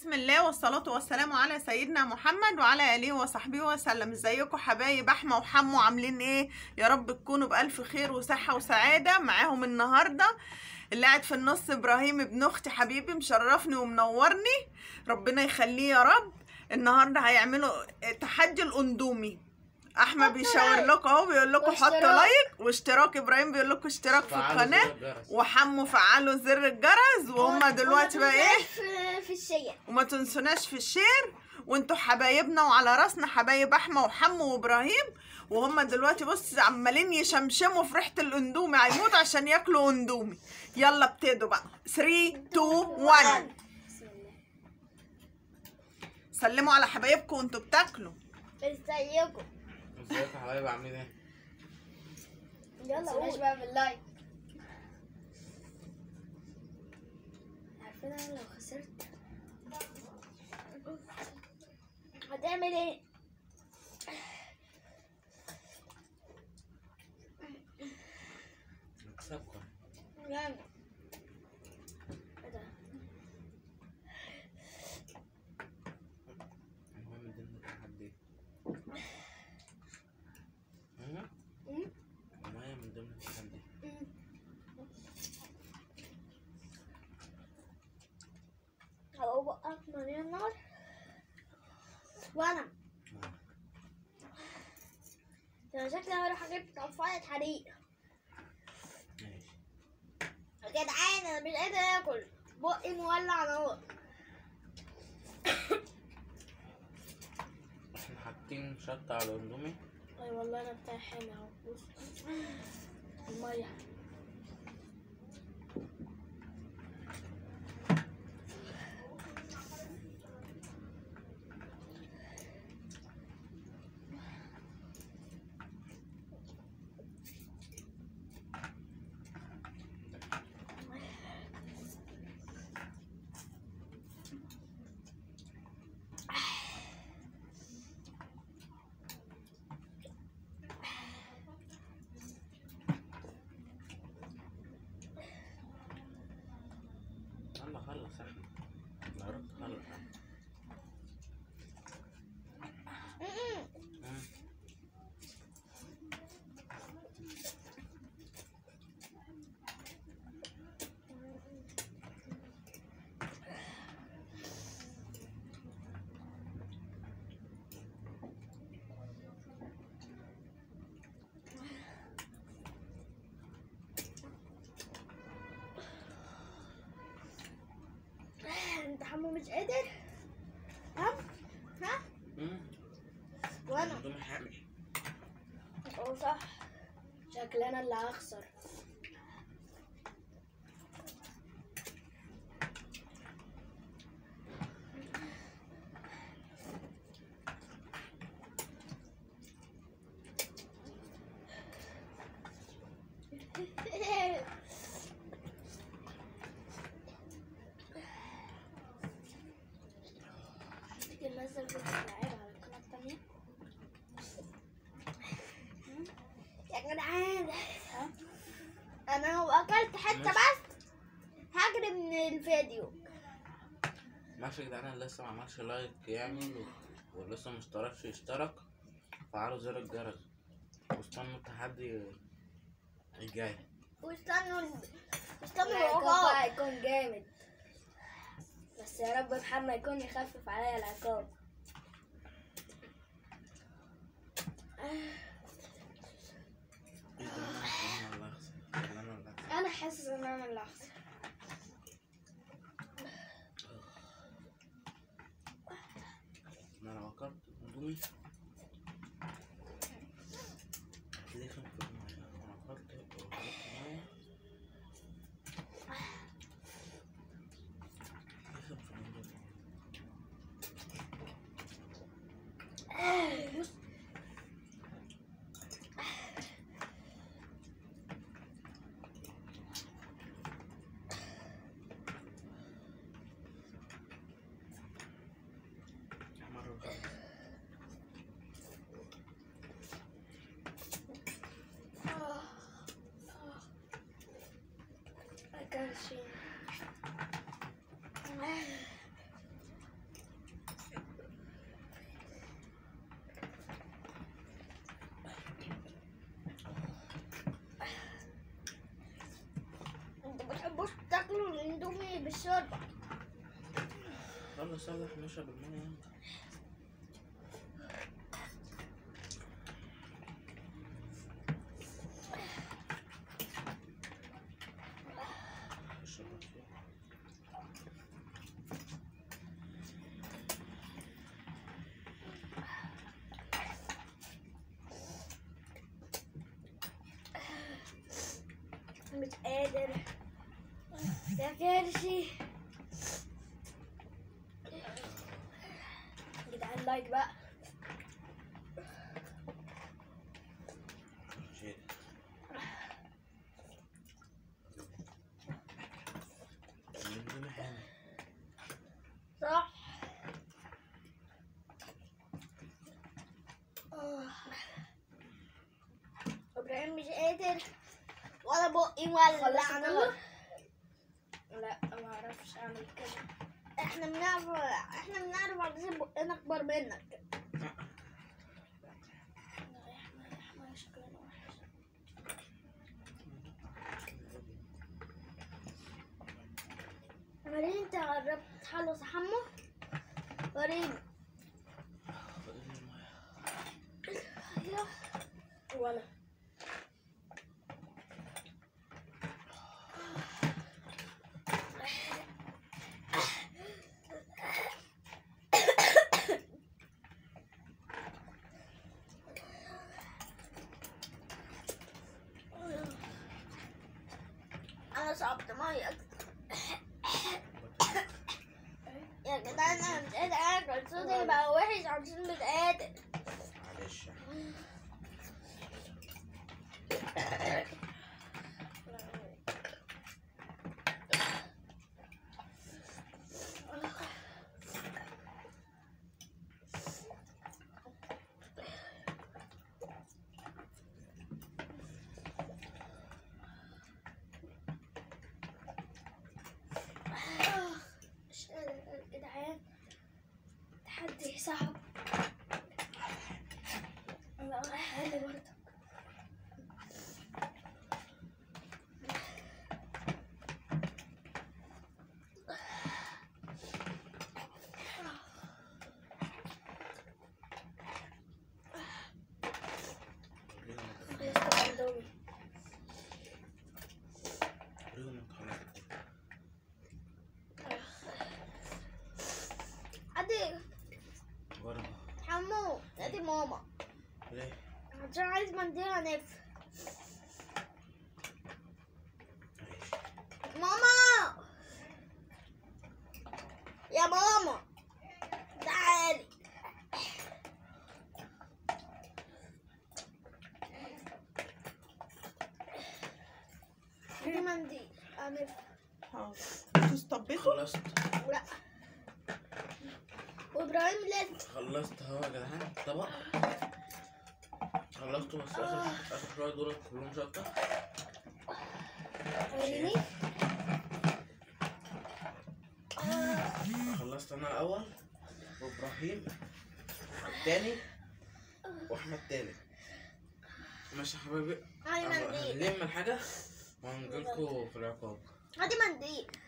بسم الله والصلاة والسلام على سيدنا محمد وعلى آله وصحبه وسلم ازيكم حبايب أحمى وحمو عاملين ايه يا رب تكونوا بألف خير وصحة وسعادة معاهم النهاردة اللي قاعد في النص إبراهيم ابن أختي حبيبي مشرفني ومنورني ربنا يخليه يا رب النهاردة هيعملوا تحدي الأندومي أحمد حطوا بيشاور لايك. لكم أهو بيقول لكم حطوا واشتراك. لايك واشتراك إبراهيم بيقول لكم اشتراك في فعلوا القناة زر الجرس. وحمو فعلوا زر الجرس وهم دلوقتي بقى ايه في, في الشيء وما تنسوناش في الشير وانتوا حبايبنا وعلى راسنا حبايب احمى وحمو وابراهيم وهم دلوقتي بص عمالين يشمشموا في ريحه الاندومي هيموتوا عشان ياكلوا اندومي يلا ابتدوا بقى 3 2 1 بسم الله سلموا على حبايبكم وانتوا بتاكلوا ازيكم ازيك يا حبايبي عاملين ايه؟ يلا قول بقى باللايك عارفين انا لو خسرت هتعمل ايه؟ نكسبكم جامد ايه ده؟ المهم ضمن التحدي مم؟ مم؟ المية من ضمن التحدي مم. هو بقى مليان نار وانا انا شكلي هروح اجيب طفايه حريق ماشي يا جدعان انا مش قادر اكل بقي مولع نار احنا حاطين شطة على الاندومي اي والله انا بتاعي حلو اهو بص الميه يلا خلص احنا يا رب خلص مم. انت حمو مش قادر ها ها مم. وانا الاندومي حامل اه صح شكلي انا اللي هخسر تيجي ننزل فيديو العاب على القناة التانية يا جدعان انا لو اكلت حته ماشي. بس هجري من الفيديو ماشي يا جدعان اللي لسه ما عملش لايك يعمل و- ولسه مشتركش يشترك فعلوا زر الجرس واستنوا التحدي الجاي واستنوا استنوا العقاب العقاب هيكون جامد بس يا رب محمد يكون يخفف عليا العقاب ايه ده انا اللي هخسر انا اللي هخسر انا حاسس ان انا اللي هخسر انا لو اكلت اندومي ليه خمسة في المية انا اكلت وشربت مية ليه خمسة في المية مرة وخلاص بالشوربة يلا صلح نشرب المية يلا. اشرب فيه. مش قادر يا كرشي جدعان لايك بقى شيل. الدنيا حلوة. صح ابراهيم مش قادر ولا بقي ولا خلصت انا كله؟ لا ما اعرفش اعمل كده احنا بنعرف احنا بنعرف عايزين بقنا اكبر منك وريني انت قربت تخلص يا حمو وريني ايوه ولا انا صعبت ميه يا جدعان انا مش قادر اكل صوتي بقى وحش عشان مش قادر معلش مش قادر يا جدعان تحدي صعب انا حالي برضه خلصت الاندومي عادي ورا حمو نادي ماما ليه؟ عشان عايز منديل انف ماشي ماما يا ماما تعالي في منديل انف حاضر انتوا استبيتوا خلصت لا وابراهيم لازم خلصت اهو يا جدعان طبق خلصته بس اخر اخر شويه دول كلهم شطه وريني خلصت انا الاول وابراهيم التاني واحمد تالت ماشي يا حبايبي هاي منديل هنلم الحاجه وهنجيلكوا في العقاب هاتي منديل